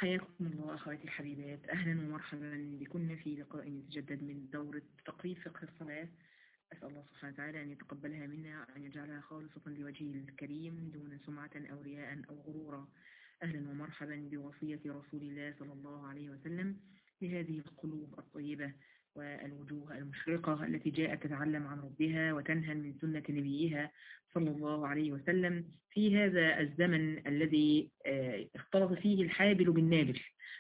حياكم الله أخواتي الحبيبات أهلا ومرحبا بكنا في لقاء يتجدد من دورة تقريب فقه الصلاة أسأل الله سبحانه وتعالى أن يتقبلها منا وأن يجعلها خالصة لوجهه الكريم دون سمعة أو رياء أو غرورا أهلا ومرحبا بوصية رسول الله صلى الله عليه وسلم لهذه القلوب الطيبة والوجوه المشرقة التي جاءت تتعلم عن ربها وتنهل من سنة نبيها صلى الله عليه وسلم في هذا الزمن الذي اختلط فيه الحابل بالنابل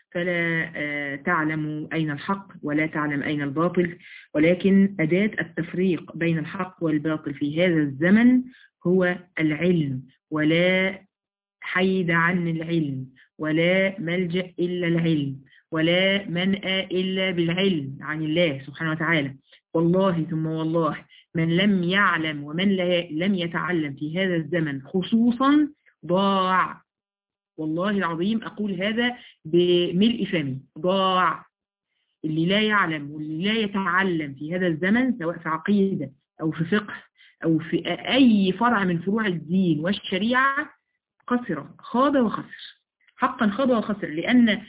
فلا تعلم أين الحق ولا تعلم أين الباطل ولكن أداة التفريق بين الحق والباطل في هذا الزمن هو العلم ولا حيد عن العلم ولا ملجأ إلا العلم ولا منأى إلا بالعلم عن الله سبحانه وتعالى والله ثم والله من لم يعلم ومن لم يتعلم في هذا الزمن خصوصا ضاع والله العظيم أقول هذا بملء فمي ضاع اللي لا يعلم واللي لا يتعلم في هذا الزمن سواء في عقيدة أو في فقه أو في أي فرع من فروع الدين والشريعة خسر خاض وخسر حقا خاض وخسر لأن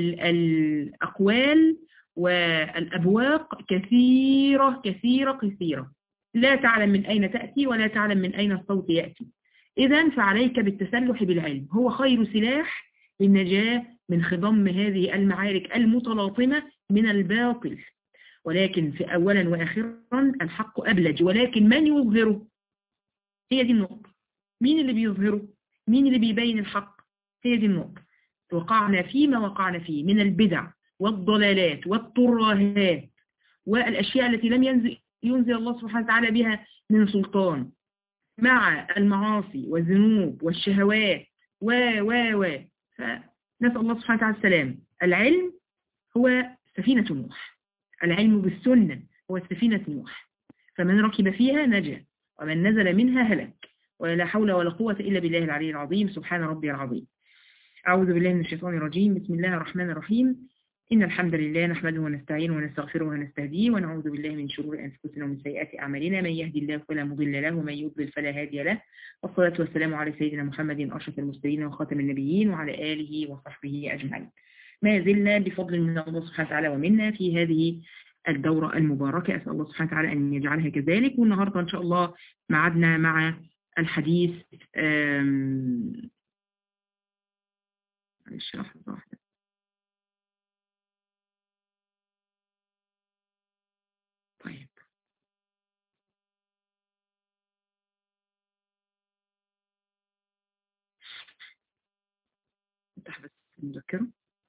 الأقوال والأبواق كثيرة كثيرة كثيرة لا تعلم من أين تأتي ولا تعلم من أين الصوت يأتي إذا فعليك بالتسلح بالعلم هو خير سلاح للنجاة من خضم هذه المعارك المتلاطمة من الباطل ولكن في أولا وآخرا الحق أبلج ولكن من يظهره هي دي النقطة مين اللي بيظهره مين اللي بيبين الحق هي دي النقطة وقعنا فيما وقعنا فيه من البدع والضلالات والترهات والأشياء التي لم ينزل, ينزل الله سبحانه وتعالى بها من سلطان مع المعاصي والذنوب والشهوات و و و فنسأل الله سبحانه وتعالى السلام العلم هو سفينة نوح العلم بالسنة هو سفينة نوح فمن ركب فيها نجا ومن نزل منها هلك ولا حول ولا قوة إلا بالله العلي العظيم سبحان ربي العظيم أعوذ بالله من الشيطان الرجيم بسم الله الرحمن الرحيم إن الحمد لله نحمده ونستعينه ونستغفره ونستهديه ونعوذ بالله من شرور أنفسنا ومن سيئات أعمالنا من يهدي الله فلا مضل له ومن يضلل فلا هادي له والصلاة والسلام على سيدنا محمد أشرف المرسلين وخاتم النبيين وعلى آله وصحبه أجمعين ما زلنا بفضل من الله سبحانه وتعالى ومنا في هذه الدورة المباركة أسأل الله سبحانه وتعالى أن يجعلها كذلك والنهاردة إن شاء الله معدنا مع الحديث معلش لحظة واحدة طيب افتح بس المذكرة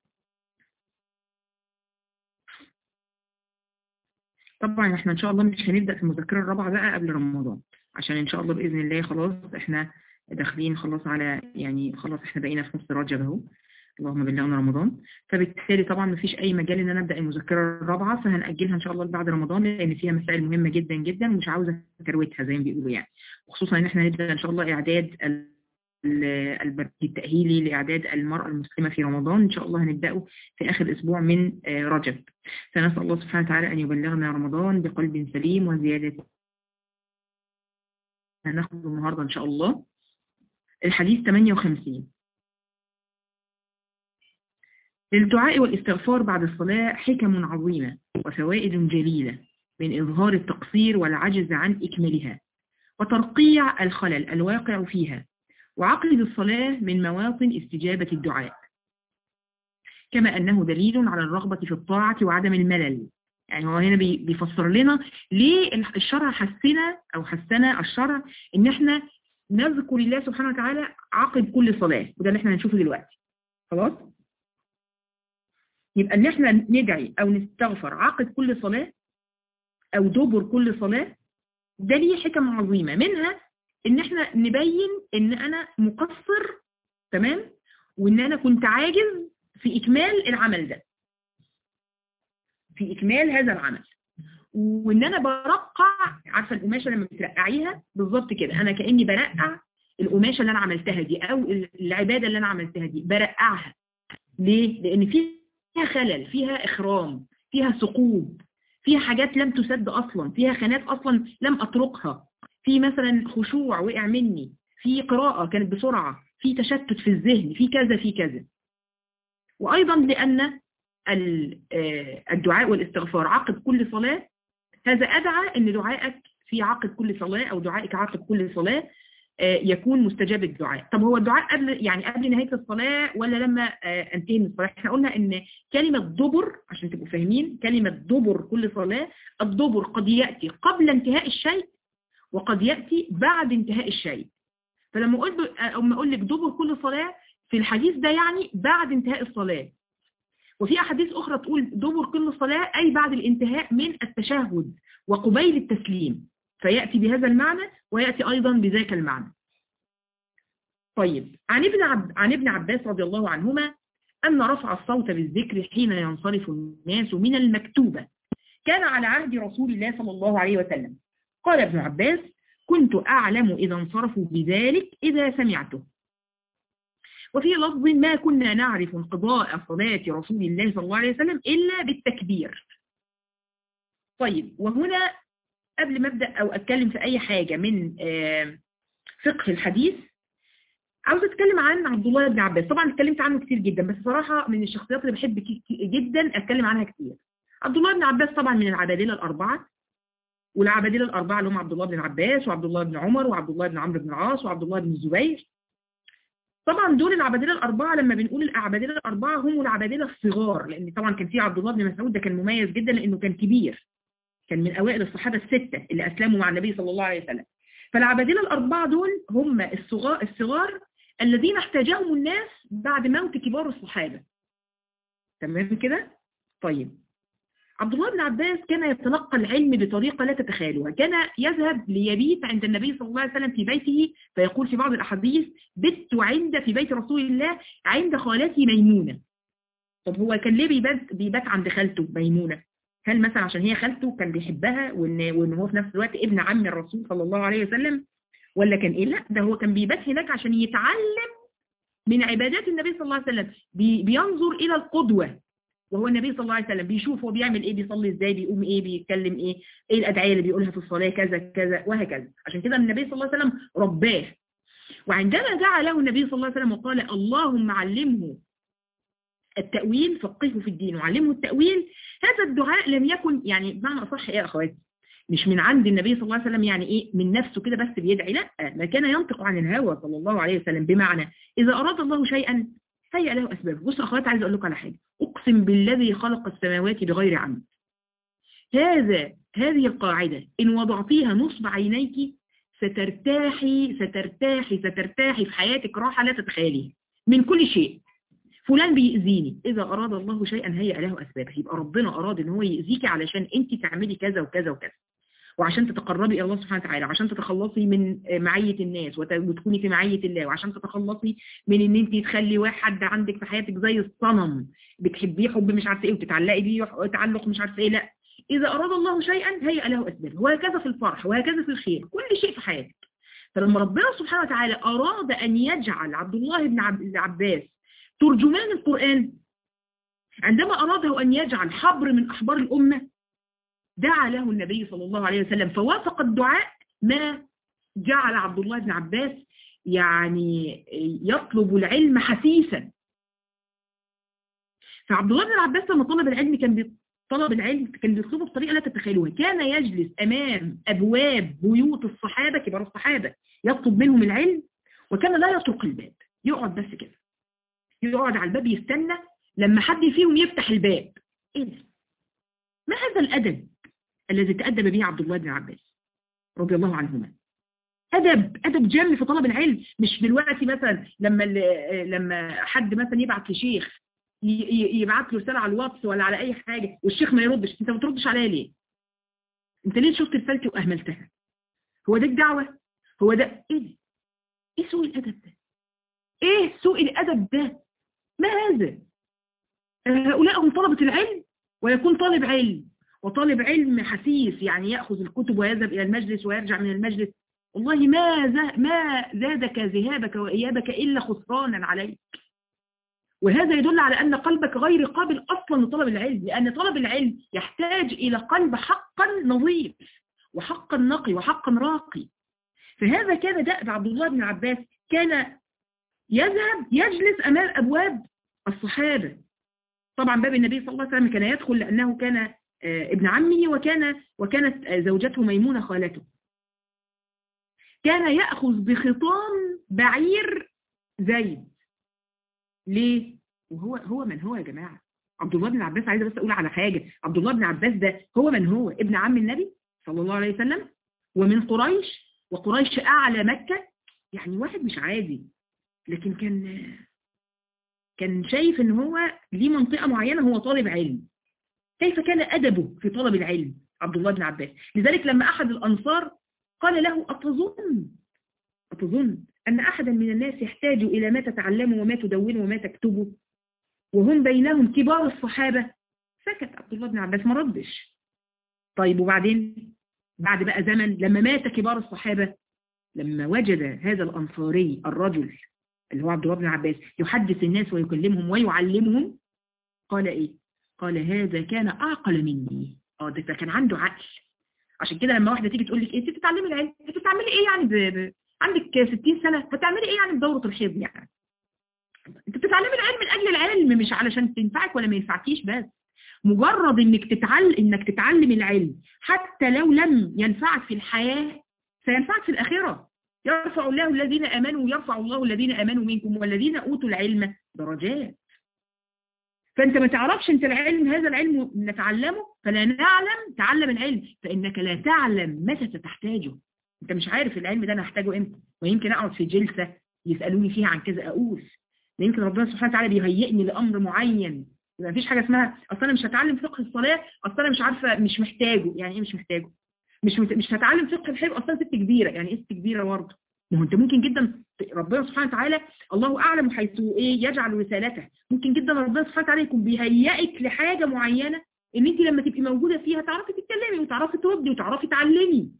طبعا احنا ان شاء الله مش هنبدأ في المذكرة الرابعة بقى قبل رمضان عشان ان شاء الله بإذن الله خلاص احنا داخلين خلاص على يعني خلاص احنا بقينا في نص رجب اهو اللهم بلغنا رمضان فبالتالي طبعا ما فيش اي مجال ان انا ابدا المذكره الرابعه فهنأجلها ان شاء الله بعد رمضان لان فيها مسائل مهمه جدا جدا ومش عاوزه كروتها زي ما بيقولوا يعني وخصوصا ان احنا نبدا ان شاء الله اعداد البرنامج التأهيلي لإعداد المرأة المسلمة في رمضان إن شاء الله هنبدأه في آخر أسبوع من رجب فنسأل الله سبحانه وتعالى أن يبلغنا رمضان بقلب سليم وزيادة هناخد النهاردة إن شاء الله الحديث 58 للدعاء والاستغفار بعد الصلاة حكم عظيمة وفوائد جليلة من إظهار التقصير والعجز عن إكمالها وترقيع الخلل الواقع فيها وعقد الصلاة من مواطن استجابة الدعاء كما أنه دليل على الرغبة في الطاعة وعدم الملل يعني هو هنا بيفسر لنا ليه الشرع حسنا أو حسنا الشرع إن احنا نذكر الله سبحانه وتعالى عقب كل صلاة وده اللي احنا هنشوفه دلوقتي خلاص يبقى ان احنا ندعي او نستغفر عقد كل صلاة او دبر كل صلاة ده ليه حكم عظيمة منها ان احنا نبين ان انا مقصر تمام وان انا كنت عاجز في اكمال العمل ده في اكمال هذا العمل وان انا برقع عارفه القماشه لما بترقعيها بالظبط كده انا كاني برقع القماشه اللي انا عملتها دي او العباده اللي انا عملتها دي برقعها ليه لان فيها خلل فيها اخرام فيها ثقوب فيها حاجات لم تسد اصلا فيها خانات اصلا لم اطرقها في مثلا خشوع وقع مني في قراءه كانت بسرعه في تشتت في الذهن في كذا في كذا وأيضا لأن الدعاء والاستغفار عقب كل صلاة هذا أدعى أن دعائك في عقب كل صلاة أو دعائك عقب كل صلاة يكون مستجاب الدعاء طب هو الدعاء قبل يعني قبل نهاية الصلاة ولا لما انتهي من الصلاة احنا قلنا ان كلمة دبر عشان تبقوا فاهمين كلمة دبر كل صلاة الدبر قد يأتي قبل انتهاء الشيء وقد يأتي بعد انتهاء الشيء فلما اقول اما اقول لك دبر كل صلاة في الحديث ده يعني بعد انتهاء الصلاة وفي أحاديث أخرى تقول دبر كل صلاة أي بعد الانتهاء من التشهد وقبيل التسليم فيأتي بهذا المعنى ويأتي أيضا بذاك المعنى طيب عن ابن, عب... عن ابن عباس رضي الله عنهما أن رفع الصوت بالذكر حين ينصرف الناس من المكتوبة كان على عهد رسول الله صلى الله عليه وسلم قال ابن عباس كنت أعلم إذا انصرفوا بذلك إذا سمعته وفي لفظ ما كنا نعرف انقضاء صلاة رسول الله صلى الله عليه وسلم إلا بالتكبير طيب وهنا قبل ما أبدأ أو أتكلم في أي حاجة من فقه الحديث عاوز أتكلم عن عبد الله بن عباس طبعا اتكلمت عنه كتير جدا بس صراحة من الشخصيات اللي بحب جدا أتكلم عنها كتير عبد الله بن عباس طبعا من العبادلة الأربعة والعبادلة الأربعة اللي هم عبد الله بن عباس وعبد الله بن عمر وعبد الله بن عمرو بن العاص وعبد الله بن الزبير طبعا دول العبادلة الأربعة لما بنقول العبادلة الأربعة هم العبادلة الصغار لأن طبعا كان في عبد الله بن مسعود ده كان مميز جدا لأنه كان كبير كان من أوائل الصحابة الستة اللي أسلموا مع النبي صلى الله عليه وسلم فالعبادلة الأربعة دول هم الصغار, الصغار الذين احتاجهم الناس بعد موت كبار الصحابة تمام كده؟ طيب عبد الله بن عباس كان يتلقى العلم بطريقة لا تتخيلوها كان يذهب ليبيت عند النبي صلى الله عليه وسلم في بيته فيقول في بعض الأحاديث بت عند في بيت رسول الله عند خالتي ميمونة طب هو كان ليه بيبات, بيبات عند خالته ميمونة هل مثلا عشان هي خالته كان بيحبها وإن, وإن هو في نفس الوقت ابن عم الرسول صلى الله عليه وسلم ولا كان إيه لا ده هو كان بيبات هناك عشان يتعلم من عبادات النبي صلى الله عليه وسلم بي بينظر إلى القدوة وهو النبي صلى الله عليه وسلم بيشوف هو بيعمل ايه بيصلي ازاي بيقوم ايه بيتكلم ايه ايه الادعيه اللي بيقولها في الصلاه كذا كذا وهكذا عشان كده النبي صلى الله عليه وسلم رباه وعندما دعا له النبي صلى الله عليه وسلم وقال اللهم علمه التأويل فقهه في الدين وعلمه التأويل هذا الدعاء لم يكن يعني بمعنى أصح إيه يا أخواتي مش من عند النبي صلى الله عليه وسلم يعني إيه من نفسه كده بس بيدعي لا ده كان ينطق عن الهوى صلى الله عليه وسلم بمعنى إذا أراد الله شيئا هيئ له أسباب بص أخوات عايز أقول لكم على حاجة أقسم بالذي خلق السماوات بغير عمد هذا هذه القاعدة إن وضعتيها نصب عينيك سترتاحي سترتاحي سترتاحي في حياتك راحة لا تتخيليها من كل شيء فلان بيأذيني إذا أراد الله شيئا هيئ له أسباب يبقى ربنا أراد إن هو يأذيك علشان أنت تعملي كذا وكذا وكذا وعشان تتقربي إلى الله سبحانه وتعالى وعشان تتخلصي من معية الناس وتكوني في معية الله وعشان تتخلصي من ان انت تخلي واحد عندك في حياتك زي الصنم بتحبيه حب مش عارفه ايه وتتعلقي بيه تعلق مش عارفه ايه لا اذا اراد الله شيئا هيئ له اسباب وهكذا في الفرح وهكذا في الخير كل شيء في حياتك فلما ربنا سبحانه وتعالى اراد ان يجعل عبد الله بن عباس ترجمان القرآن عندما أراده أن يجعل حبر من أحبار الأمة دعا له النبي صلى الله عليه وسلم فوافق الدعاء ما جعل عبد الله بن عباس يعني يطلب العلم حثيثا فعبد الله بن عباس لما طلب العلم كان طلب العلم كان بيطلبه بطريقة لا تتخيلوها كان يجلس أمام أبواب بيوت الصحابة كبار الصحابة يطلب منهم العلم وكان لا يطرق الباب يقعد بس كده يقعد على الباب يستنى لما حد فيهم يفتح الباب ايه ده ما هذا الأدب الذي تأدب به عبد الله بن عباس رضي الله عنهما أدب أدب جم في طلب العلم مش دلوقتي مثلا لما لما حد مثلا يبعت لشيخ يبعت له رسالة على الواتس ولا على أي حاجة والشيخ ما يردش أنت ما بتردش عليا ليه أنت ليه شفت رسالتي وأهملتها هو ده الدعوة هو ده إيه ده إيه سوء الأدب ده إيه سوء الأدب ده ما هذا هؤلاء هم طلبة العلم ويكون طالب علم وطالب علم حسيس يعني يأخذ الكتب ويذهب إلى المجلس ويرجع من المجلس والله ما ما زادك ذهابك وإيابك إلا خسرانا عليك وهذا يدل على أن قلبك غير قابل أصلا لطلب العلم لأن طلب العلم يحتاج إلى قلب حقا نظيف وحقا نقي وحقا راقي فهذا كان دأب عبد الله بن عباس كان يذهب يجلس أمام أبواب الصحابة طبعا باب النبي صلى الله عليه وسلم كان يدخل لأنه كان ابن عمه وكان وكانت زوجته ميمونة خالته كان يأخذ بخطام بعير زيد ليه؟ وهو هو من هو يا جماعة عبد الله بن عباس عايزة بس أقول على حاجة عبد الله بن عباس ده هو من هو ابن عم النبي صلى الله عليه وسلم ومن قريش وقريش أعلى مكة يعني واحد مش عادي لكن كان كان شايف ان هو ليه منطقة معينة هو طالب علم كيف كان أدبه في طلب العلم عبد الله بن عباس لذلك لما أحد الأنصار قال له أتظن أتظن أن أحدا من الناس يحتاج إلى ما تتعلمه وما تدونه وما تكتبه وهم بينهم كبار الصحابة سكت عبد الله بن عباس ما ردش طيب وبعدين بعد بقى زمن لما مات كبار الصحابة لما وجد هذا الأنصاري الرجل اللي هو عبد الله بن عباس يحدث الناس ويكلمهم ويعلمهم قال إيه قال هذا كان أعقل مني اه ده كان عنده عقل عشان كده لما واحدة تيجي تقول لك ايه انت بتتعلمي العلم انت بتعملي ايه يعني ب... ب... عندك 60 سنة هتعملي ايه يعني بدورة الحيض يعني انت بتتعلمي العلم من اجل العلم مش علشان تنفعك ولا ما ينفعكيش بس مجرد انك تتعلم انك تتعلم العلم حتى لو لم ينفعك في الحياة سينفعك في الآخرة يرفع الله الذين امنوا ويرفع الله الذين امنوا منكم والذين اوتوا العلم درجات فانت ما تعرفش انت العلم هذا العلم نتعلمه فلا نعلم تعلم العلم فانك لا تعلم متى ستحتاجه انت مش عارف العلم ده انا هحتاجه امتى ويمكن اقعد في جلسة يسألوني فيها عن كذا اقول يمكن ربنا سبحانه وتعالى بيهيئني لامر معين ما فيش حاجة اسمها اصل انا مش هتعلم فقه الصلاة اصل انا مش عارفة مش محتاجه يعني ايه مش محتاجه مش مش هتعلم فقه الحيض اصلا ست كبيرة يعني ايه ست كبيرة برضه ما هو انت ممكن جدا ربنا سبحانه وتعالى الله اعلم حيث ايه يجعل رسالته ممكن جدا ربنا سبحانه وتعالى يكون بيهيئك لحاجة معينة ان انت لما تبقي موجودة فيها تعرفي تتكلمي وتعرفي تردي وتعرفي تعلمي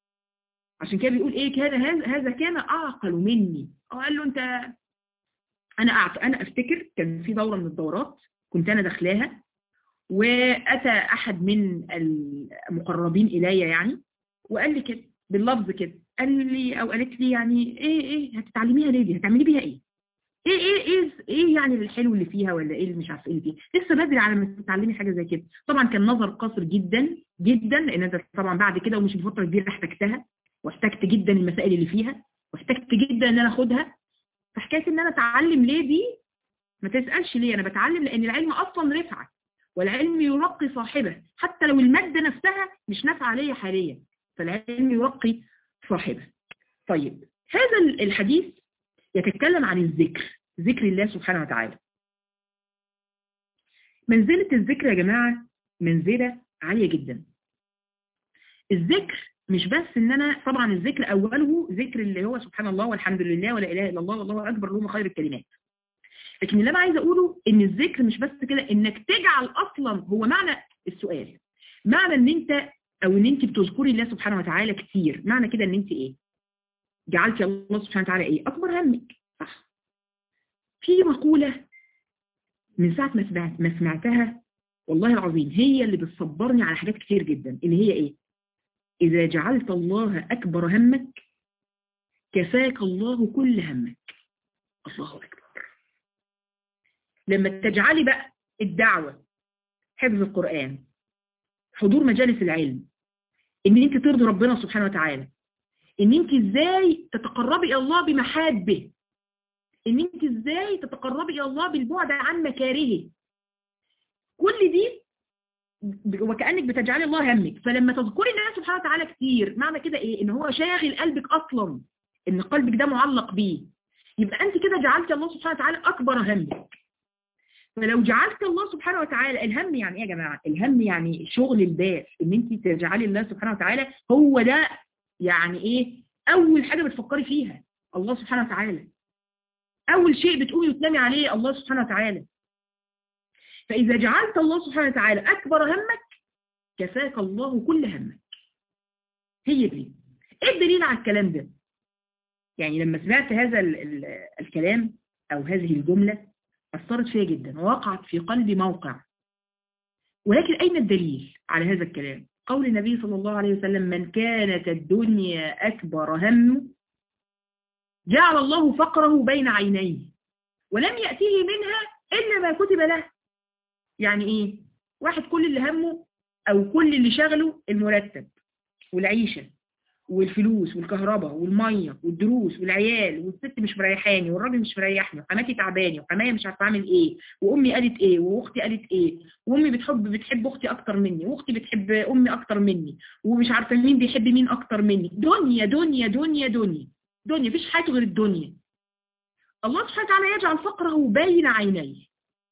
عشان كده بيقول ايه كان هذا هذا كان اعقل مني او قال له انت انا أعت... انا افتكر كان في دورة من الدورات كنت انا داخلاها واتى احد من المقربين الي يعني وقال لي كده باللفظ كده قال لي او قالت لي يعني ايه ايه هتتعلميها ليه دي هتعملي بيها ايه ايه ايه ايه ايه يعني الحلو اللي فيها ولا ايه اللي مش عارفه ايه اللي فيها لسه بدري على ما تتعلمي حاجه زي كده طبعا كان نظر قاصر جدا جدا لان انت طبعا بعد كده ومش بفتره كبيره احتجتها واحتجت جدا المسائل اللي فيها واحتجت جدا ان انا اخدها فحكايه ان انا اتعلم ليه دي ما تسالش ليه انا بتعلم لان العلم اصلا رفعه والعلم يرقي صاحبه حتى لو الماده نفسها مش نافعه ليا حاليا فالعلم يرقي صاحبه طيب هذا الحديث يتكلم عن الذكر ذكر الله سبحانه وتعالى منزلة الذكر يا جماعة منزلة عالية جدا الذكر مش بس ان انا طبعا الذكر اوله ذكر اللي هو سبحان الله والحمد لله ولا اله الا الله والله اكبر اللهم خير الكلمات لكن اللي انا عايزه اقوله ان الذكر مش بس كده انك تجعل اصلا هو معنى السؤال معنى ان انت او ان انت بتذكري الله سبحانه وتعالى كتير معنى كده ان انت ايه جعلتي الله سبحانه وتعالى ايه اكبر همك صح في مقولة من ساعة ما سمعت ما سمعتها والله العظيم هي اللي بتصبرني على حاجات كتير جدا اللي هي ايه اذا جعلت الله اكبر همك كفاك الله كل همك الله اكبر لما تجعلي بقى الدعوة حفظ القرآن حضور مجالس العلم ان انت ترضي ربنا سبحانه وتعالى ان انت ازاي تتقربي الى الله بمحابه ان انت ازاي تتقربي الى الله بالبعد عن مكارهه كل دي وكأنك بتجعلي الله همك فلما تذكري الله سبحانه وتعالى كتير معنى كده ايه ان هو شاغل قلبك اصلا ان قلبك ده معلق بيه يبقى انت كده جعلتي الله سبحانه وتعالى اكبر همك فلو جعلت الله سبحانه وتعالى الهم يعني ايه يا جماعة الهم يعني شغل البال ان انت تجعلي الله سبحانه وتعالى هو ده يعني ايه اول حاجة بتفكري فيها الله سبحانه وتعالى اول شيء بتقومي وتنامي عليه الله سبحانه وتعالى فاذا جعلت الله سبحانه وتعالى اكبر همك كفاك الله كل همك هي دي ايه الدليل على الكلام ده يعني لما سمعت هذا ال ال الكلام او هذه الجملة أثرت فيها جدا ووقعت في قلبي موقع ولكن أين الدليل على هذا الكلام قول النبي صلى الله عليه وسلم من كانت الدنيا أكبر هم جعل الله فقره بين عينيه ولم يأتيه منها إلا ما كتب له يعني ايه واحد كل اللي همه او كل اللي شغله المرتب والعيشة والفلوس والكهرباء والمية والدروس والعيال والست مش مريحاني والراجل مش مريحني وحماتي تعباني وحماية مش عارفه اعمل ايه وامي قالت ايه واختي قالت ايه وامي بتحب بتحب اختي اكتر مني واختي بتحب امي اكتر مني ومش عارفه مين بيحب مين اكتر مني دنيا دنيا دنيا دنيا دنيا مفيش حاجه غير الدنيا الله سبحانه وتعالى يجعل فقره بين عينيه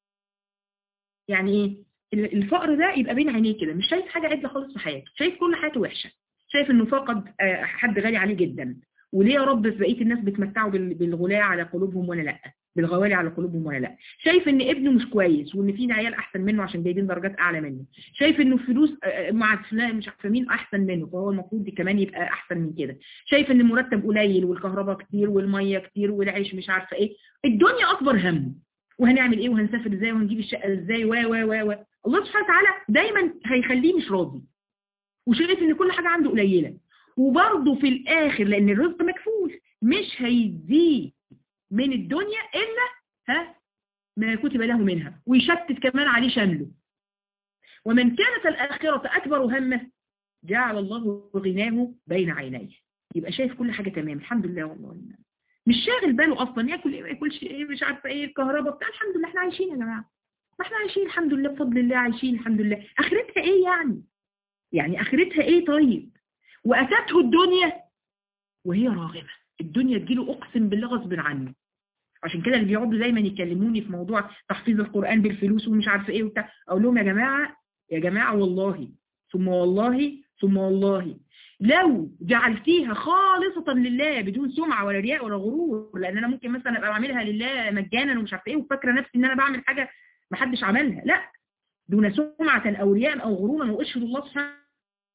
يعني ايه الفقر ده يبقى بين عينيه كده مش شايف حاجه عدله خالص في حياته شايف كل حياته وحشه شايف انه فقد حد غالي عليه جدا وليه يا رب في بقيه الناس بتمتعوا بالغلاء على قلوبهم وانا لا بالغوالي على قلوبهم وانا لا شايف ان ابنه مش كويس وان في عيال احسن منه عشان جايبين درجات اعلى منه شايف انه فلوس مع فلان مش عارفه مين احسن منه فهو المفروض كمان يبقى احسن من كده شايف ان المرتب قليل والكهرباء كتير والميه كتير والعيش مش عارفه ايه الدنيا اكبر همه وهنعمل ايه وهنسافر ازاي وهنجيب الشقه ازاي و و و و الله سبحانه وتعالى دايما هيخليه مش راضي وشايف ان كل حاجة عنده قليلة وبرضه في الاخر لان الرزق مكفول مش هيديه من الدنيا الا ها ما كتب له منها ويشتت كمان عليه شمله ومن كانت الآخرة أكبر همه جعل الله غناه بين عينيه يبقى شايف كل حاجة تمام الحمد لله والله مش شاغل باله أصلا ياكل ايه ما ياكلش ايه مش عارفة ايه الكهرباء بتاع الحمد لله احنا عايشين يا جماعة ما احنا عايشين الحمد لله بفضل الله عايشين الحمد لله اخرتها ايه يعني يعني اخرتها ايه طيب واتته الدنيا وهي راغمة الدنيا تجيله اقسم بالله غصب عنه عشان كده اللي بيقعدوا دايما يكلموني في موضوع تحفيظ القرآن بالفلوس ومش عارفه ايه وبتاع اقول لهم يا جماعة يا جماعة والله ثم والله ثم والله لو جعلتيها خالصة لله بدون سمعة ولا رياء ولا غرور لان انا ممكن مثلا ابقى بعملها لله مجانا ومش عارفه ايه وفاكره نفسي ان انا بعمل حاجة ما حدش عملها لا دون سمعة او رياء او غرورا واشهد الله سبحانه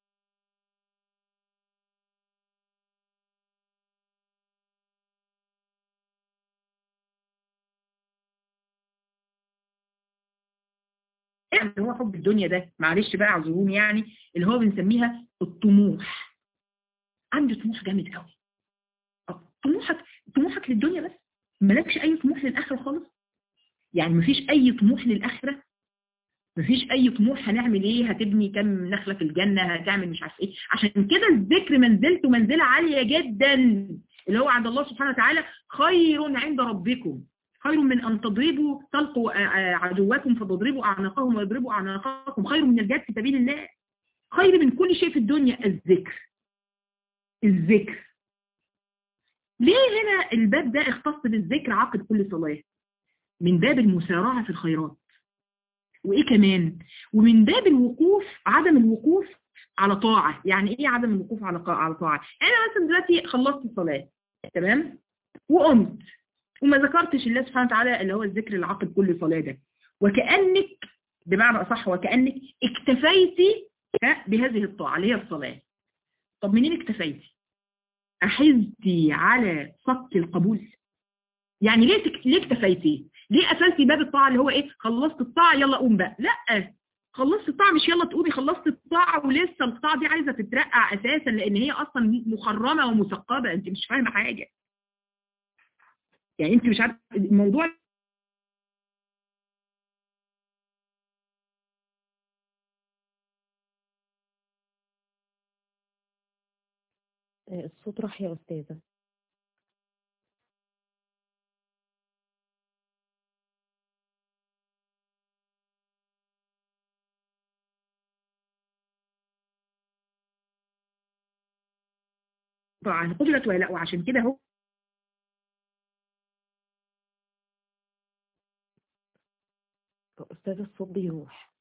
اللي هو حب الدنيا ده معلش بقى اعذروني يعني اللي هو بنسميها الطموح عنده طموح جامد قوي طموحك طموحك للدنيا بس مالكش اي طموح للاخره خالص يعني مفيش اي طموح للاخره مفيش اي طموح هنعمل ايه هتبني كم نخله في الجنه هتعمل مش عارف ايه عشان كده الذكر منزلته منزله عاليه جدا اللي هو عند الله سبحانه وتعالى خير عند ربكم خير من أن تضربوا تلقوا عدوكم فتضربوا أعناقهم ويضربوا أعناقكم خير من الجهاد في سبيل الله خير من كل شيء في الدنيا الذكر الذكر ليه هنا الباب ده اختص بالذكر عقد كل صلاة من باب المسارعة في الخيرات وإيه كمان ومن باب الوقوف عدم الوقوف على طاعة يعني إيه عدم الوقوف على على طاعة أنا مثلا دلوقتي خلصت الصلاة تمام وقمت وما ذكرتش الله سبحانه وتعالى اللي هو الذكر العقد كل صلاة ده وكأنك بمعنى أصح وكأنك اكتفيتي بهذه الطاعة اللي هي الصلاة طب منين اكتفيتي أحزتي على صك القبول يعني ليه تك... ليه اكتفيتي ليه قفلتي باب الطاعة اللي هو ايه خلصت الطاعة يلا قوم بقى لا خلصت الطاعة مش يلا تقومي خلصت الطاعة ولسه الطاعة دي عايزة تترقع أساسا لأن هي أصلا مخرمة ومثقبة أنت مش فاهمة حاجة يعني انت مش عارف الموضوع الصوت راح يا أستاذة طبعا قدرة ولا وعشان كده هو أستاذ الصوت بيروح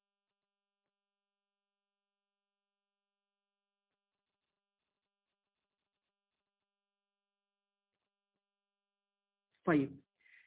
طيب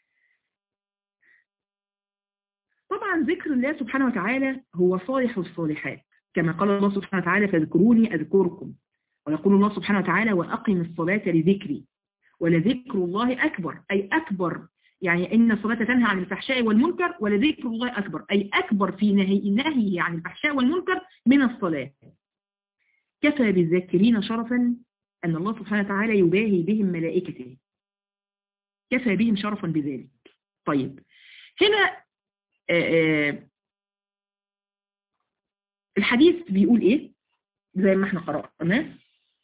طبعا ذكر الله سبحانه وتعالى هو صالح الصالحات كما قال الله سبحانه وتعالى فاذكروني أذكركم ويقول الله سبحانه وتعالى وأقم الصلاة لذكري ولذكر الله أكبر أي أكبر يعني إن الصلاة تنهى عن الفحشاء والمنكر ولذكر الله أكبر أي أكبر في نهي نهي عن الفحشاء والمنكر من الصلاة كفى بالذاكرين شرفا أن الله سبحانه وتعالى يباهي بهم ملائكته كفى بهم شرفا بذلك طيب هنا آآ آآ الحديث بيقول ايه زي ما احنا قرأناه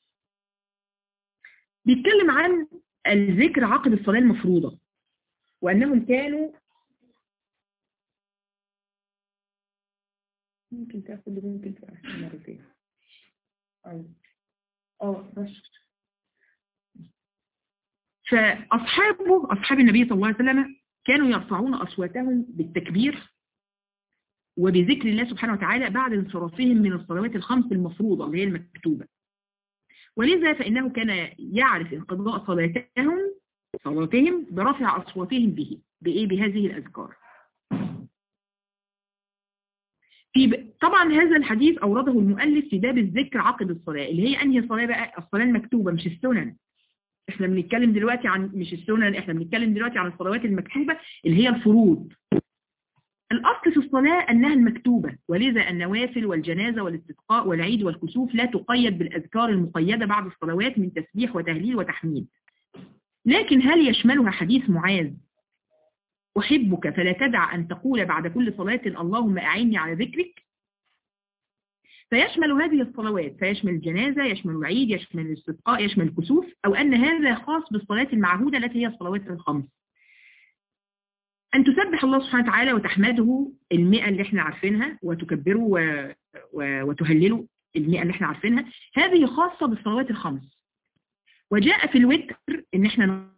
بيتكلم عن الذكر عقب الصلاة المفروضة وأنهم كانوا ممكن تاخد ممكن تاخد مرتين اه بس فأصحابه أصحاب النبي صلى الله عليه وسلم كانوا يرفعون أصواتهم بالتكبير وبذكر الله سبحانه وتعالى بعد انصرافهم من الصلوات الخمس المفروضة اللي هي المكتوبة ولذا فإنه كان يعرف انقضاء صلاتهم صلاتهم برفع أصواتهم به بإيه بهذه الأذكار في ب... طبعا هذا الحديث أورده المؤلف في باب الذكر عقب الصلاة اللي هي أنهي صلاة بقى الصلاة المكتوبة مش السنن احنا بنتكلم دلوقتي عن مش السنن احنا بنتكلم دلوقتي عن الصلوات المكتوبة اللي هي الفروض الأصل في الصلاة أنها المكتوبة ولذا النوافل والجنازة والاستسقاء والعيد والكسوف لا تقيد بالأذكار المقيدة بعد الصلوات من تسبيح وتهليل وتحميد لكن هل يشملها حديث معاذ أحبك فلا تدع أن تقول بعد كل صلاة اللهم أعني على ذكرك فيشمل هذه الصلوات فيشمل الجنازة يشمل العيد يشمل الاستسقاء يشمل الكسوف أو أن هذا خاص بالصلاة المعهودة التي هي الصلوات الخمس أن تسبح الله سبحانه وتعالى وتحمده المئة اللي احنا عارفينها وتكبره و... و... وتهلله المئة اللي احنا عارفينها هذه خاصة بالصلوات الخمس وجاء في الوتر ان احنا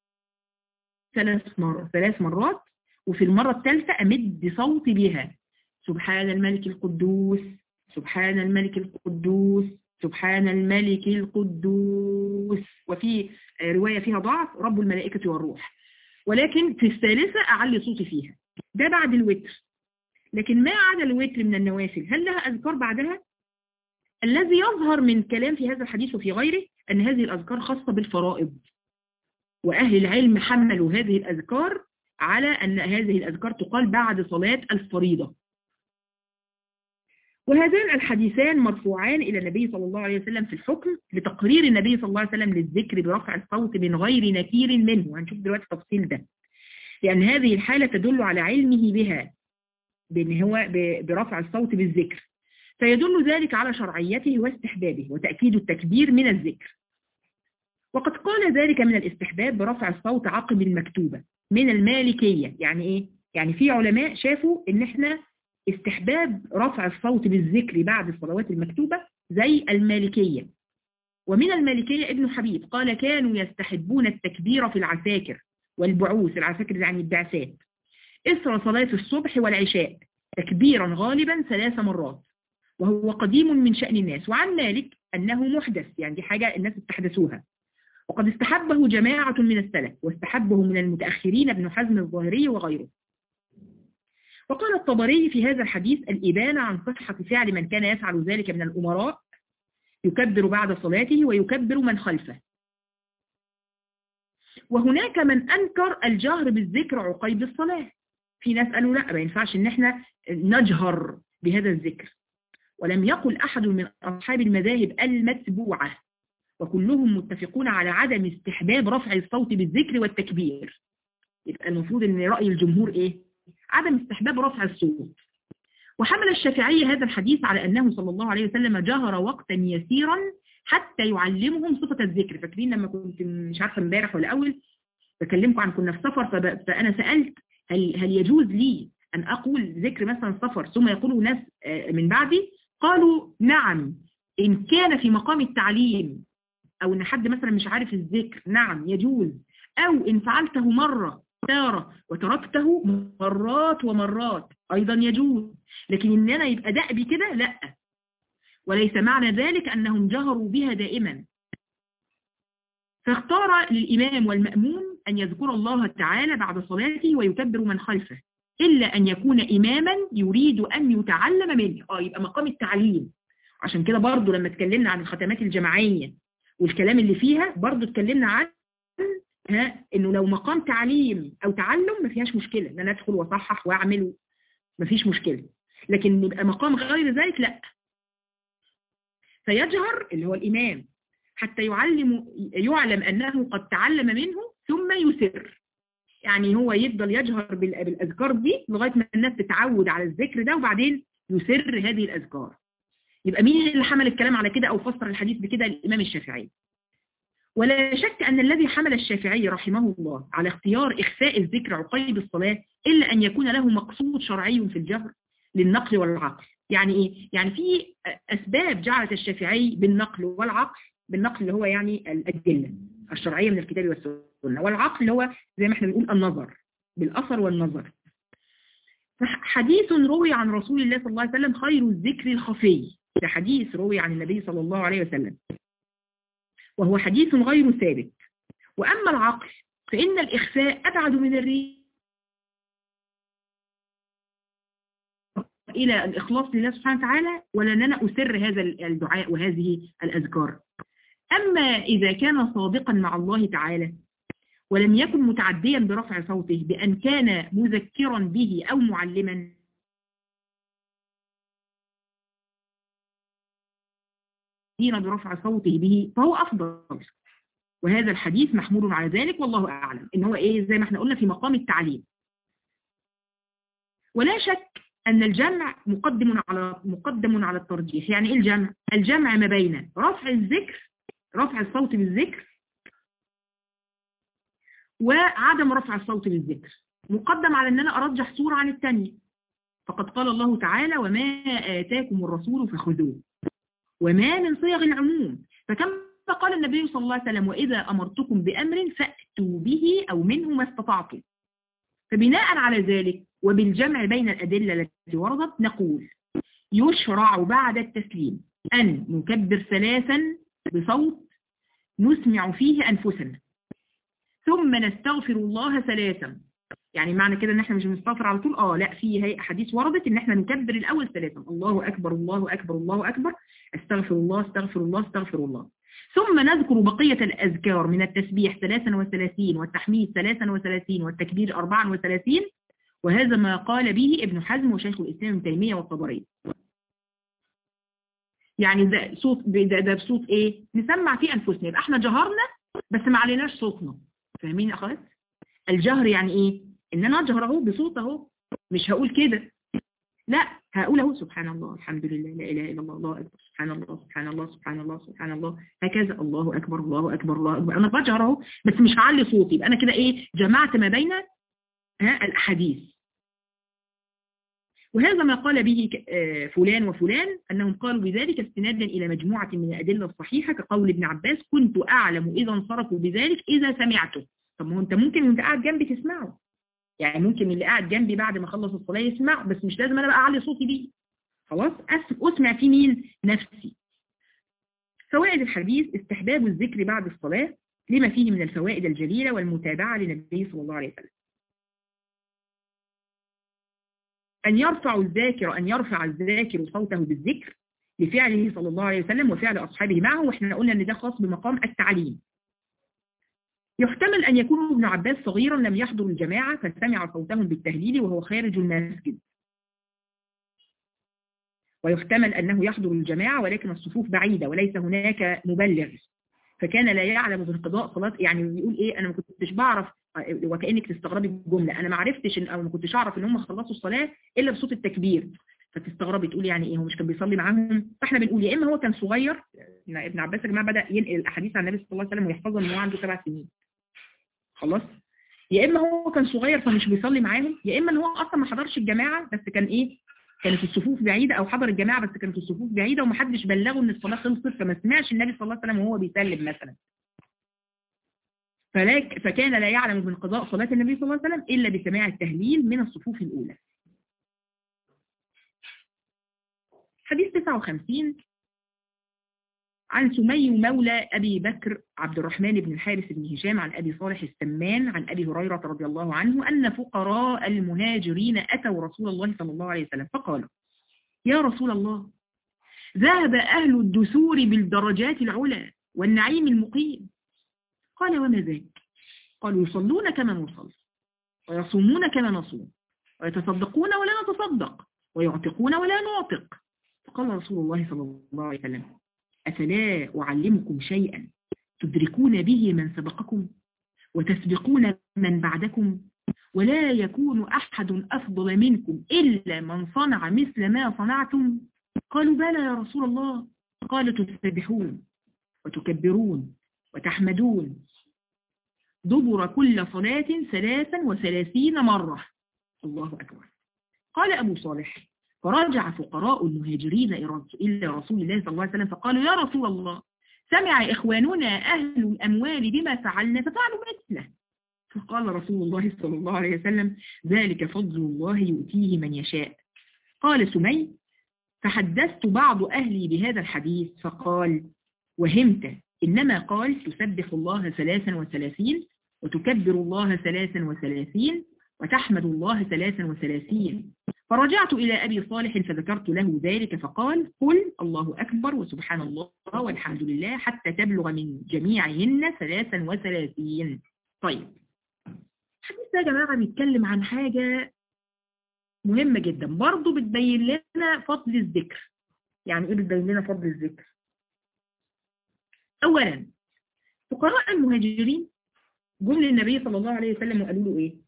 ثلاث مرات ثلاث مرات وفي المرة الثالثة أمد صوتي بها سبحان الملك القدوس سبحان الملك القدوس سبحان الملك القدوس وفي رواية فيها ضعف رب الملائكة والروح ولكن في الثالثة أعلي صوتي فيها ده بعد الوتر لكن ما عدا الوتر من النوافل هل لها أذكار بعدها؟ الذي يظهر من كلام في هذا الحديث وفي غيره أن هذه الأذكار خاصة بالفرائض وأهل العلم حملوا هذه الأذكار على أن هذه الأذكار تقال بعد صلاة الفريضة وهذان الحديثان مرفوعان إلى النبي صلى الله عليه وسلم في الحكم لتقرير النبي صلى الله عليه وسلم للذكر برفع الصوت من غير نكير منه هنشوف دلوقتي تفصيل ده لأن هذه الحالة تدل على علمه بها بأن هو برفع الصوت بالذكر فيدل ذلك على شرعيته واستحبابه وتأكيد التكبير من الذكر وقد قال ذلك من الاستحباب برفع الصوت عقب المكتوبة من المالكية يعني إيه؟ يعني في علماء شافوا إن إحنا استحباب رفع الصوت بالذكر بعد الصلوات المكتوبة زي المالكية ومن المالكية ابن حبيب قال كانوا يستحبون التكبير في العساكر والبعوث العساكر يعني البعثات إثر صلاة الصبح والعشاء تكبيرا غالبا ثلاث مرات وهو قديم من شأن الناس وعن مالك أنه محدث يعني دي حاجة الناس استحدثوها وقد استحبه جماعة من السلف واستحبه من المتأخرين ابن حزم الظاهري وغيره وقال الطبري في هذا الحديث الإبانة عن صحة فعل من كان يفعل ذلك من الأمراء يكبر بعد صلاته ويكبر من خلفه وهناك من أنكر الجهر بالذكر عقيب الصلاة في ناس قالوا لا ما ينفعش ان احنا نجهر بهذا الذكر ولم يقل أحد من أصحاب المذاهب المتبوعة وكلهم متفقون على عدم استحباب رفع الصوت بالذكر والتكبير يبقى المفروض ان رأي الجمهور ايه عدم استحباب رفع الصوت وحمل الشافعي هذا الحديث على أنه صلى الله عليه وسلم جهر وقتا يسيرا حتى يعلمهم صفة الذكر فاكرين لما كنت مش عارفة امبارح ولا أول بكلمكم عن كنا في سفر فأنا سألت هل, هل يجوز لي أن أقول ذكر مثلا سفر ثم يقولوا ناس من بعدي قالوا نعم إن كان في مقام التعليم أو إن حد مثلا مش عارف الذكر نعم يجوز أو إن فعلته مرة تارة وتركته مرات ومرات أيضا يجوز لكن إن أنا يبقى دأبي كده لا وليس معنى ذلك أنهم جهروا بها دائما فاختار للإمام والمأمون أن يذكر الله تعالى بعد صلاته ويكبر من خلفه إلا أن يكون إماما يريد أن يتعلم منه آه يبقى مقام التعليم عشان كده برضو لما اتكلمنا عن الختمات الجماعية والكلام اللي فيها برضو اتكلمنا عن ها انه لو مقام تعليم او تعلم ما فيهاش مشكلة ان انا ادخل واصحح واعمل ما فيش مشكلة لكن يبقى مقام غير ذلك لا فيجهر اللي هو الامام حتى يعلم يعلم انه قد تعلم منه ثم يسر يعني هو يفضل يجهر بالاذكار دي لغاية ما الناس تتعود على الذكر ده وبعدين يسر هذه الأذكار يبقى مين اللي حمل الكلام على كده أو فسر الحديث بكده الإمام الشافعي ولا شك أن الذي حمل الشافعي رحمه الله على اختيار إخفاء الذكر عقيب الصلاة إلا أن يكون له مقصود شرعي في الجهر للنقل والعقل يعني إيه؟ يعني في أسباب جعلت الشافعي بالنقل والعقل بالنقل اللي هو يعني الأدلة الشرعية من الكتاب والسنة والعقل اللي هو زي ما احنا بنقول النظر بالأثر والنظر حديث روي عن رسول الله صلى الله عليه وسلم خير الذكر الخفي ده حديث روي عن النبي صلى الله عليه وسلم وهو حديث غير ثابت وأما العقل فإن الإخفاء أبعد من الرياء إلى الإخلاص لله سبحانه وتعالى ولأننا أسر هذا الدعاء وهذه الأذكار أما إذا كان صادقا مع الله تعالى ولم يكن متعديا برفع صوته بأن كان مذكرا به أو معلما برفع صوته به فهو أفضل وهذا الحديث محمول على ذلك والله أعلم إن هو إيه زي ما احنا قلنا في مقام التعليم ولا شك أن الجمع مقدم على مقدم على الترجيح يعني إيه الجمع؟ الجمع ما بين رفع الذكر رفع الصوت بالذكر وعدم رفع الصوت بالذكر مقدم على أن أنا أرجح صورة عن الثانية فقد قال الله تعالى وما آتاكم الرسول فخذوه وما من صيغ العموم فكما قال النبي صلى الله عليه وسلم وإذا أمرتكم بأمر فأتوا به أو منه ما استطعتم فبناء على ذلك وبالجمع بين الأدلة التي وردت نقول يشرع بعد التسليم أن نكبر ثلاثا بصوت نسمع فيه أنفسنا ثم نستغفر الله ثلاثا يعني معنى كده ان احنا مش بنستغفر على طول اه لا في هي احاديث وردت ان احنا نكبر الاول ثلاثا الله اكبر الله اكبر الله اكبر استغفر الله استغفر الله استغفر الله ثم نذكر بقية الأذكار من التسبيح 33 والتحميد 33 والتكبير 34 وهذا ما قال به ابن حزم وشيخ الإسلام ابن تيمية والطبري يعني ده صوت ده, ده بصوت ايه نسمع فيه أنفسنا يبقى احنا جهرنا بس ما عليناش صوتنا فاهمين يا اخوات الجهر يعني ايه ان انا اجهر اهو بصوت اهو مش هقول كده لا هقول اهو سبحان الله الحمد لله لا اله الا الله الله اكبر سبحان الله سبحان الله سبحان الله سبحان الله هكذا الله اكبر الله اكبر الله اكبر انا بجهر اهو بس مش هعلي صوتي يبقى انا كده ايه جمعت ما بين ها الاحاديث وهذا ما قال به فلان وفلان أنهم قالوا بذلك استنادا إلى مجموعة من الأدلة الصحيحة كقول ابن عباس كنت أعلم إذا انصرفوا بذلك إذا سمعته طب ما هو أنت ممكن وأنت قاعد جنبي تسمعه يعني ممكن اللي قاعد جنبي بعد ما خلص الصلاة يسمع بس مش لازم أنا بقى أعلي صوتي بيه خلاص أسمع في مين نفسي فوائد الحديث استحباب الذكر بعد الصلاة لما فيه من الفوائد الجليلة والمتابعة للنبي صلى الله عليه وسلم أن يرفع الذاكر أن يرفع الذاكر صوته بالذكر لفعله صلى الله عليه وسلم وفعل أصحابه معه وإحنا قلنا أن ده خاص بمقام التعليم يحتمل أن يكون ابن عباس صغيرا لم يحضر الجماعة فسمع صوتهم بالتهليل وهو خارج المسجد ويحتمل أنه يحضر الجماعة ولكن الصفوف بعيدة وليس هناك مبلغ فكان لا يعلم بانقضاء صلاة يعني بيقول إيه أنا ما كنتش بعرف وكأنك تستغربي الجملة أنا ما عرفتش إن أو ما كنتش أعرف إن هم خلصوا الصلاة إلا بصوت التكبير فتستغربي تقول يعني إيه هو مش كان بيصلي معاهم فإحنا بنقول يا إما هو كان صغير ابن عباس يا جماعة بدأ ينقل الأحاديث عن النبي صلى الله عليه وسلم ويحفظها من هو عنده سبع سنين خلاص يا إما هو كان صغير فمش بيصلي معاهم يا إما إن هو أصلا ما حضرش الجماعة بس كان إيه كانت الصفوف بعيدة أو حضر الجماعة بس كانت الصفوف بعيدة ومحدش بلغه إن الصلاة خلصت فما سمعش النبي صلى الله عليه وسلم وهو بيسلم مثلا فلاك فكان لا يعلم بانقضاء صلاة النبي صلى الله عليه وسلم إلا بسماع التهليل من الصفوف الأولى حديث 59 عن سمي مولى أبي بكر عبد الرحمن بن الحارث بن هشام عن أبي صالح السمان عن أبي هريرة رضي الله عنه أن فقراء المهاجرين أتوا رسول الله صلى الله عليه وسلم فقالوا يا رسول الله ذهب أهل الدثور بالدرجات العلى والنعيم المقيم قال وما ذاك قالوا يصلون كما نصلي ويصومون كما نصوم ويتصدقون ولا نتصدق ويعتقون ولا نعتق فقال رسول الله صلى الله عليه وسلم أفلا أعلمكم شيئا تدركون به من سبقكم وتسبقون من بعدكم ولا يكون أحد أفضل منكم إلا من صنع مثل ما صنعتم قالوا بلى يا رسول الله قال تسبحون وتكبرون وتحمدون دبر كل صلاة ثلاثا وثلاثين مرة الله أكبر قال أبو صالح فرجع فقراء المهاجرين إلى رسول الله صلى الله عليه وسلم فقالوا يا رسول الله سمع إخواننا أهل الأموال بما فعلنا ففعلوا مثله فقال رسول الله صلى الله عليه وسلم ذلك فضل الله يؤتيه من يشاء قال سمي فحدثت بعض أهلي بهذا الحديث فقال وهمت إنما قال تسبح الله ثلاثا وثلاثين وتكبر الله ثلاثا وثلاثين وتحمد الله ثلاثا وثلاثين فرجعت إلى أبي صالح فذكرت له ذلك فقال قل الله أكبر وسبحان الله والحمد لله حتى تبلغ من جميعهن ثلاثا وثلاثين طيب الحديث ده يا جماعة بيتكلم عن حاجة مهمة جدا برضو بتبين لنا فضل الذكر يعني ايه بتبين لنا فضل الذكر اولا فقراء المهاجرين جم للنبي صلى الله عليه وسلم وقالوا له ايه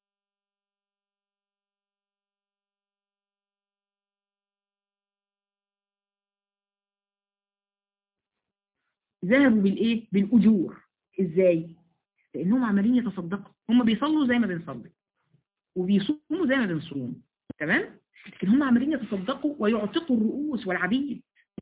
ذهبوا بالايه بالاجور ازاي لانهم عمالين يتصدقوا هم بيصلوا زي ما بنصلي وبيصوموا زي ما بنصوم تمام لكن هم عمالين يتصدقوا ويعتقوا الرؤوس والعبيد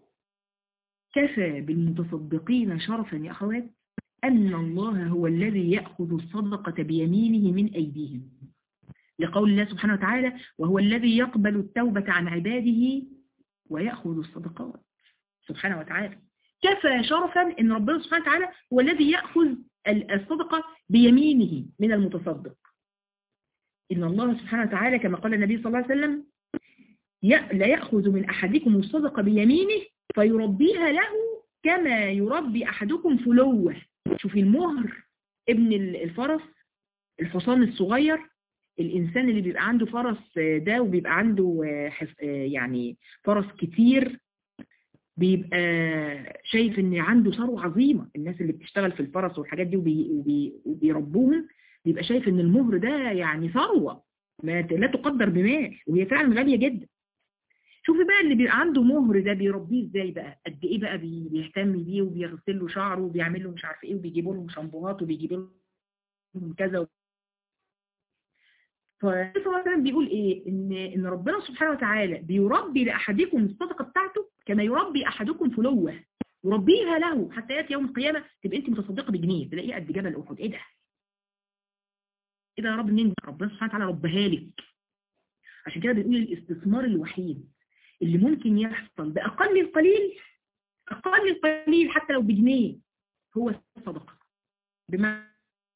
كفى بالمتصدقين شرفا يا أخوات أن الله هو الذي يأخذ الصدقة بيمينه من أيديهم لقول الله سبحانه وتعالى وهو الذي يقبل التوبة عن عباده ويأخذ الصدقات سبحانه وتعالى كفى شرفا أن ربنا سبحانه وتعالى هو الذي يأخذ الصدقة بيمينه من المتصدق إن الله سبحانه وتعالى كما قال النبي صلى الله عليه وسلم لا يأخذ من أحدكم الصدقة بيمينه فيربيها له كما يربي أحدكم فلوه شوفي المهر ابن الفرس الحصان الصغير الإنسان اللي بيبقى عنده فرس ده وبيبقى عنده يعني فرس كتير بيبقى شايف ان عنده ثروة عظيمة الناس اللي بتشتغل في الفرس والحاجات دي وبي وبيربوهم بيبقى شايف ان المهر ده يعني ثروة ما لا تقدر بمال وهي فعلا غالية جدا شوفي بقى اللي بيبقى عنده مهر ده بيربيه ازاي بقى قد ايه بقى بيهتم بيه وبيغسل له شعره وبيعمل له مش عارف ايه وبيجيبوا له شامبوهات وبيجيبوا له كذا فالنبي بيقول ايه ان ان ربنا سبحانه وتعالى بيربي لاحدكم الصدقه بتاعته كما يربي احدكم فلوه يربيها له حتى ياتي يوم القيامه تبقى انت متصدقه بجنيه تلاقيه قد جبل احد ايه ده ايه ده يا رب منين ربنا سبحانه وتعالى ربها لك عشان كده بنقول الاستثمار الوحيد اللي ممكن يحصل بأقل القليل أقل القليل حتى لو بجنيه هو الصدقة بمعنى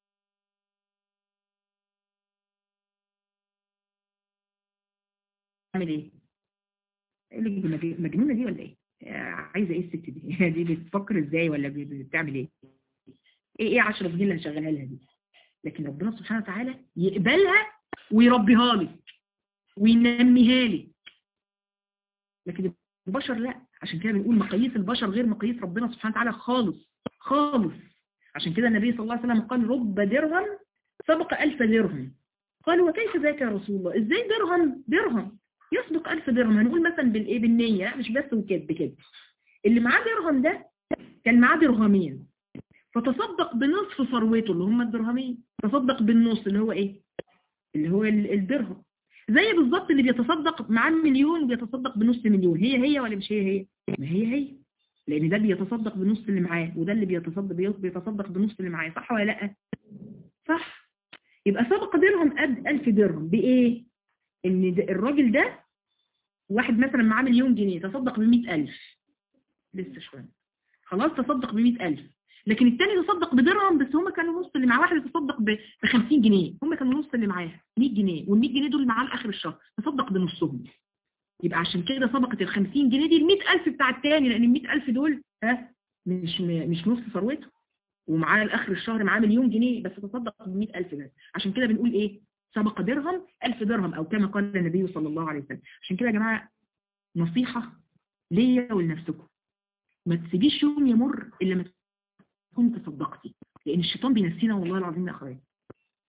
اعمل ايه؟ اللي مجنونة دي ولا ايه؟ عايزة ايه الست دي؟ دي بتفكر ازاي ولا بتعمل ايه؟ ايه ايه 10 جنيه اللي هشغلها لها دي؟ لكن ربنا سبحانه وتعالى يقبلها ويربيها لك وينميها لك لكن البشر لا عشان كده بنقول مقاييس البشر غير مقاييس ربنا سبحانه وتعالى خالص خالص عشان كده النبي صلى الله عليه وسلم قال رب درهم سبق ألف درهم قال وكيف ذاك يا رسول الله ازاي درهم درهم يسبق ألف درهم هنقول مثلا بالايه بالنية مش بس وكده بكده اللي معاه درهم ده كان معاه درهمين فتصدق بنصف ثروته اللي هم الدرهمين تصدق بالنص اللي هو ايه اللي هو الدرهم زي بالظبط اللي بيتصدق معاه مليون وبيتصدق بنص مليون هي هي ولا مش هي هي ما هي هي لان ده بيتصدق بنص اللي معاه وده اللي بيتصدق بيتصدق بنص اللي معاه صح ولا لا صح يبقى سبق درهم قد 1000 درهم بايه ان الراجل ده واحد مثلا معاه مليون جنيه تصدق ب 100000 لسه شويه خلاص تصدق ب 100000 لكن الثاني تصدق بدرهم بس هم كانوا نص اللي معاه واحد تصدق ب 50 جنيه هم كانوا نص اللي معاه 100 جنيه وال 100 جنيه دول معاه لاخر الشهر تصدق بنصهم يبقى عشان كده صدقه ال 50 جنيه دي ال 100000 بتاع الثاني لان ال 100000 دول ها مش مش نص ثروته ومعاه لاخر الشهر معاه مليون جنيه بس تصدق ب 100000 بس عشان كده بنقول ايه سبق درهم 1000 درهم او كما قال النبي صلى الله عليه وسلم عشان كده يا جماعه نصيحه ليا ولنفسكم ما تسيبيش يوم يمر الا ما كنت صدقتي لان الشيطان بينسينا والله العظيم يا اخويا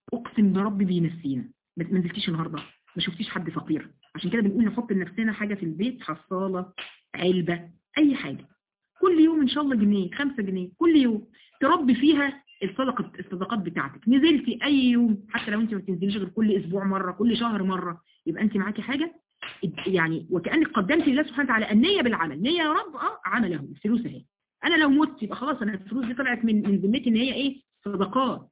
اقسم بربي بينسينا ما ما نزلتيش النهارده ما شفتيش حد فقير عشان كده بنقول نحط لنفسنا حاجه في البيت حصاله علبه اي حاجه كل يوم ان شاء الله جنيه خمسة جنيه كل يوم تربي فيها الصدقه الصدقات بتاعتك نزلتي اي يوم حتى لو انت ما بتنزليش غير كل اسبوع مره كل شهر مره يبقى انت معاكي حاجه يعني وكانك قدمت لله سبحانه وتعالى النيه بالعمل نيه يا رب اه عمله الفلوس اهي انا لو مت يبقى خلاص انا الفلوس دي طلعت من من ذمتي ان هي ايه صدقات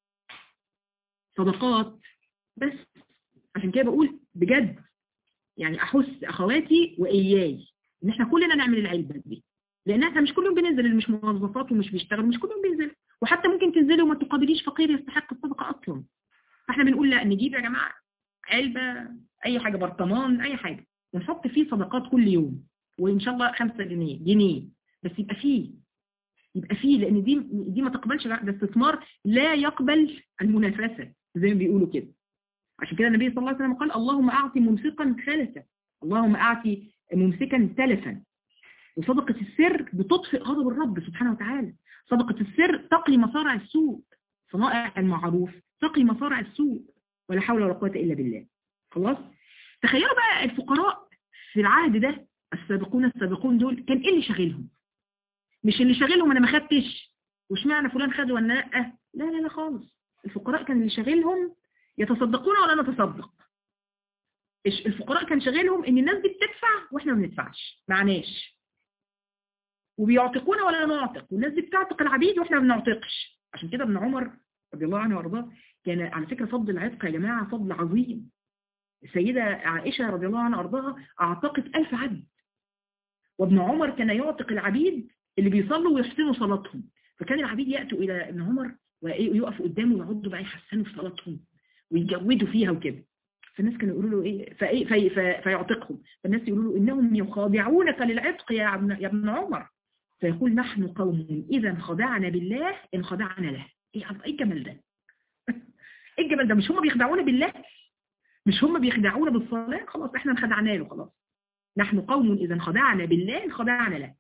صدقات بس عشان كده بقول بجد يعني احس اخواتي واياي ان احنا كلنا نعمل العلبه دي لان احنا مش كل يوم بننزل اللي مش موظفات ومش بيشتغلوا مش كل يوم بينزلوا وحتى ممكن تنزلي وما تقابليش فقير يستحق الصدقه اصلا فاحنا بنقول لا نجيب يا جماعه علبه اي حاجه برطمان اي حاجه ونحط فيه صدقات كل يوم وان شاء الله 5 جنيه جنيه بس يبقى فيه يبقى فيه لان دي دي ما تقبلش ده استثمار لا يقبل المنافسه زي ما بيقولوا كده عشان كده النبي صلى الله عليه وسلم قال اللهم اعطي ممسكا خلسا اللهم اعطي ممسكا تلفا وصدقة السر بتطفئ غضب الرب سبحانه وتعالى صدقة السر تقي مصارع السوء صنائع المعروف تقي مصارع السوء ولا حول ولا قوة إلا بالله خلاص تخيلوا بقى الفقراء في العهد ده السابقون السابقون دول كان ايه اللي شاغلهم مش اللي شاغلهم انا ما خدتش واشمعنى فلان خد ولا لا لا لا لا خالص الفقراء كان اللي شاغلهم يتصدقون ولا نتصدق الفقراء كان شاغلهم ان الناس دي بتدفع واحنا ما بندفعش معناش وبيعتقون ولا نعتق والناس دي بتعتق العبيد واحنا ما بنعتقش عشان كده ابن عمر رضي الله عنه وارضاه كان على فكرة فضل العتق يا جماعة فضل عظيم السيدة عائشة رضي الله عنها وارضاها اعتقت ألف عبد وابن عمر كان يعتق العبيد اللي بيصلوا ويحسنوا صلاتهم فكان العبيد يأتوا إلى ابن عمر ويقفوا قدامه ويقعدوا بقى يحسنوا في صلاتهم ويجودوا فيها وكده فالناس كانوا يقولوا له ايه فايه في في فيعتقهم فالناس يقولوا له انهم يخادعونك للعتق يا ابن يا ابن عمر فيقول نحن قوم اذا خدعنا بالله ان خدعنا له ايه ايه الجمال ده ايه الجمال ده مش هم بيخدعونا بالله مش هم بيخدعونا بالصلاه خلاص احنا انخدعنا له خلاص نحن قوم اذا خدعنا بالله انخدعنا له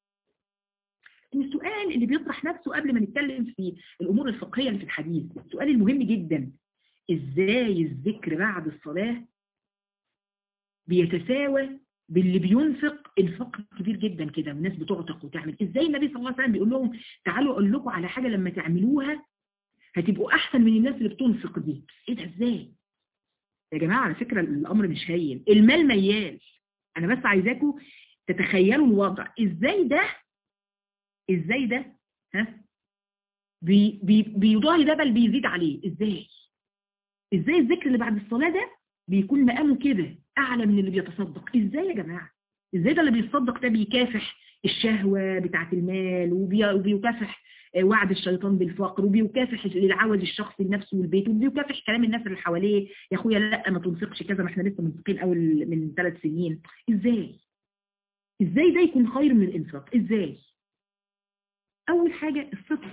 السؤال اللي بيطرح نفسه قبل ما نتكلم في الامور الفقهيه اللي في الحديث السؤال المهم جدا ازاي الذكر بعد الصلاة بيتساوى باللي بينفق انفاق كبير جدا كده والناس بتعتق وتعمل ازاي النبي صلى الله عليه وسلم بيقول لهم تعالوا اقول لكم على حاجة لما تعملوها هتبقوا احسن من الناس اللي بتنفق دي ايه ده ازاي يا جماعة على فكرة الامر مش هين المال ميال انا بس عايزاكم تتخيلوا الوضع ازاي ده ازاي ده ها بي بي بيضاهي ده بل بيزيد عليه ازاي ازاي الذكر اللي بعد الصلاة ده بيكون مقامه كده اعلى من اللي بيتصدق ازاي يا جماعة ازاي ده اللي بيتصدق ده بيكافح الشهوة بتاعت المال وبيكافح وعد الشيطان بالفقر وبيكافح للعوز الشخصي لنفسه والبيت وبيكافح كلام الناس اللي حواليه يا اخويا لا ما تنفقش كذا ما احنا لسه منفقين اول من ثلاث سنين ازاي ازاي ده يكون خير من الانفاق ازاي اول حاجة الصدق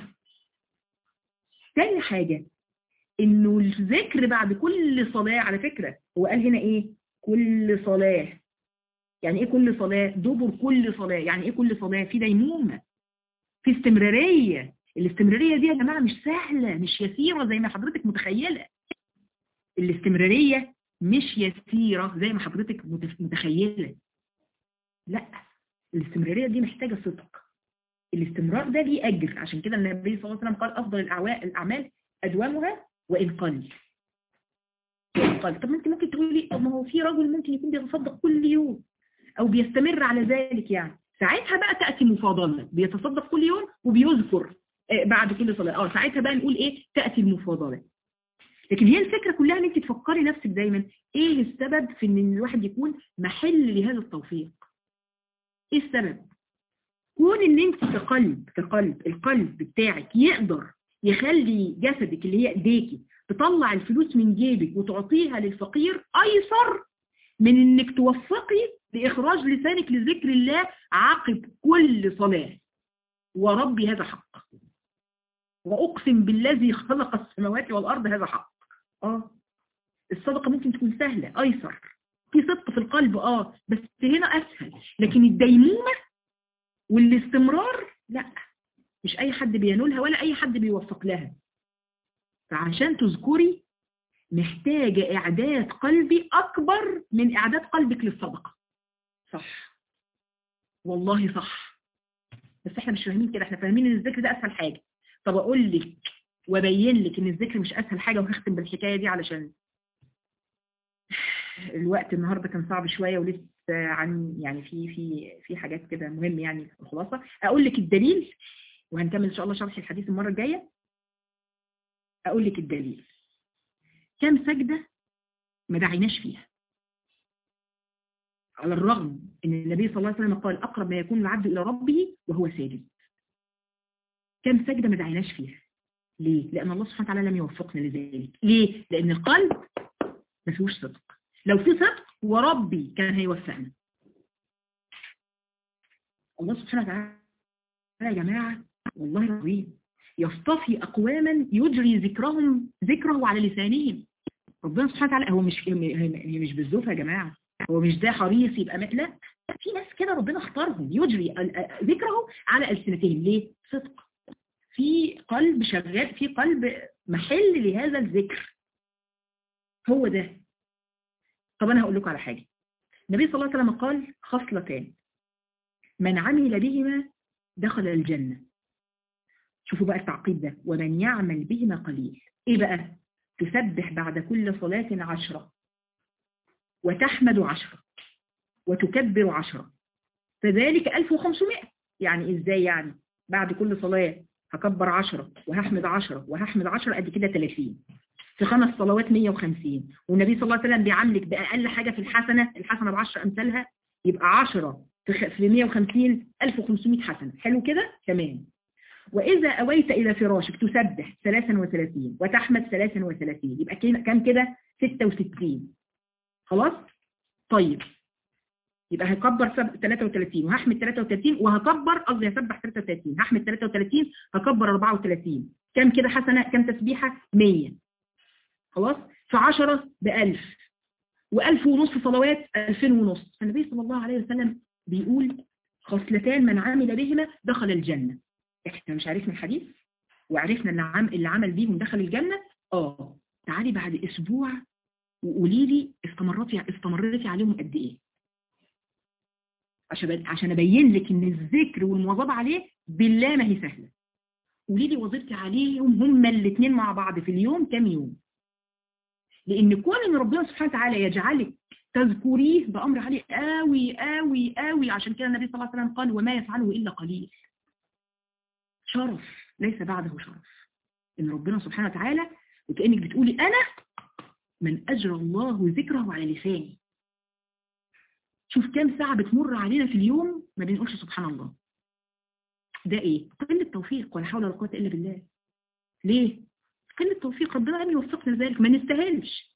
تاني حاجة انه الذكر بعد كل صلاة على فكرة هو قال هنا ايه كل صلاة يعني ايه كل صلاة دبر كل صلاة يعني ايه كل صلاة في ديمومة في استمرارية الاستمرارية دي يا جماعة مش سهلة مش يسيرة زي ما حضرتك متخيلة الاستمرارية مش يسيرة زي ما حضرتك متخيلة لا الاستمرارية دي محتاجة صدق الاستمرار ده ليه أجر عشان كده النبي صلى الله عليه وسلم قال أفضل الأعمال أدوامها وإن قل قال طب ما انت ممكن تقولي طب ما هو في رجل ممكن يكون بيتصدق كل يوم او بيستمر على ذلك يعني ساعتها بقى تأتي مفاضلة بيتصدق كل يوم وبيذكر بعد كل صلاة اه ساعتها بقى نقول ايه تأتي المفاضلة لكن هي الفكرة كلها ان انت تفكري نفسك دايما ايه السبب في ان الواحد يكون محل لهذا التوفيق ايه السبب كون ان انت كقلب كقلب القلب بتاعك يقدر يخلي جسدك اللي هي ايديكي تطلع الفلوس من جيبك وتعطيها للفقير ايسر من انك توفقي لاخراج لسانك لذكر الله عقب كل صلاة وربي هذا حق واقسم بالذي خلق السماوات والارض هذا حق اه الصدقة ممكن تكون سهلة ايسر في صدق في القلب اه بس هنا اسهل لكن الديمومة والاستمرار لا مش اي حد بينولها ولا اي حد بيوفق لها فعشان تذكري محتاجة إعداد قلبي أكبر من إعداد قلبك للصدقة صح والله صح بس احنا مش فاهمين كده احنا فاهمين ان الذكر ده اسهل حاجة طب اقول لك وابين لك ان الذكر مش اسهل حاجة وهختم بالحكاية دي علشان الوقت النهاردة كان صعب شوية ولسه عن يعني في في في حاجات كده مهم يعني في الخلاصة اقول لك الدليل وهنكمل ان شاء الله شرح الحديث المرة الجاية اقول لك الدليل كم سجدة ما دعيناش فيها على الرغم ان النبي صلى الله عليه وسلم قال اقرب ما يكون العبد الى ربه وهو ساجد كم سجدة ما دعيناش فيها ليه؟ لأن الله سبحانه وتعالى لم يوفقنا لذلك ليه؟ لأن القلب ما فيهوش صدق لو في صدق وربي كان هيوفقنا الله سبحانه وتعالى يا جماعة والله العظيم يصطفي أقواما يجري ذكرهم ذكره على لسانهم ربنا سبحانه وتعالى هو مش هي مش بالزوف يا جماعة هو مش ده حريص يبقى م... لا في ناس كده ربنا اختارهم يجري ذكره على ألسنتهم ليه؟ صدق في قلب شغال في قلب محل لهذا الذكر هو ده طب أنا هقول لكم على حاجة النبي صلى الله عليه وسلم قال خصلتان من عمل بهما دخل الجنة شوفوا بقى التعقيد ده ومن يعمل بهما قليل ايه بقى تسبح بعد كل صلاة عشرة وتحمد عشرة وتكبر عشرة فذلك 1500 يعني ازاي يعني بعد كل صلاة هكبر عشرة وهحمد عشرة وهحمد عشرة قد كده 30 في خمس صلوات 150 والنبي صلى الله عليه وسلم بيعاملك بأقل حاجة في الحسنة الحسنة بعشر أمثالها يبقى 10 في 150 1500 حسنة حلو كده تمام وإذا أويت إلى فراشك تسبح 33 وتحمد 33 يبقى كم كده 66 خلاص طيب يبقى هكبر 33 وهحمد 33 وهكبر قصدي هسبح 33 هحمد 33 هكبر 34 كم كده حسنة كم تسبيحة 100 خلاص في 10 ب 1000 و1000 ونص صلوات 2000 ونص النبي صلى الله عليه وسلم بيقول خصلتان من عمل بهما دخل الجنة احنا مش عرفنا الحديث وعرفنا اللي, عم اللي عمل بيهم دخل الجنة اه تعالي بعد اسبوع وقولي لي استمرتي استمرتي عليهم قد ايه عشان عشان ابين لك ان الذكر والمواظبه عليه بالله ما هي سهله قولي لي وظيفتي عليهم هما الاثنين مع بعض في اليوم كام يوم لان كون ان ربنا سبحانه وتعالى يجعلك تذكريه بامر عالي قوي قوي قوي عشان كده النبي صلى الله عليه وسلم قال وما يفعله الا قليل شرف ليس بعده شرف ان ربنا سبحانه وتعالى وكانك بتقولي انا من اجرى الله ذكره على لساني شوف كام ساعة بتمر علينا في اليوم ما بنقولش سبحان الله ده ايه قلة توفيق ولا حول ولا قوة الا بالله ليه قلة توفيق ربنا لم يوفقنا لذلك ما نستاهلش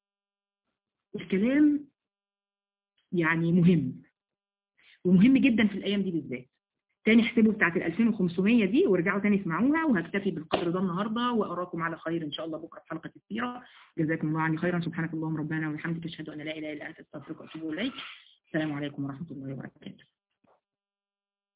الكلام يعني مهم ومهم جدا في الايام دي بالذات تاني احسبوا بتاعت ال 2500 دي وارجعوا تاني اسمعوها وهكتفي بالقدر ده النهارده واراكم على خير ان شاء الله بكره في حلقه السيره جزاكم الله عني خيرا سبحانك اللهم ربنا وبحمدك اشهد ان لا اله الا انت استغفرك واتوب اليك السلام عليكم ورحمه الله وبركاته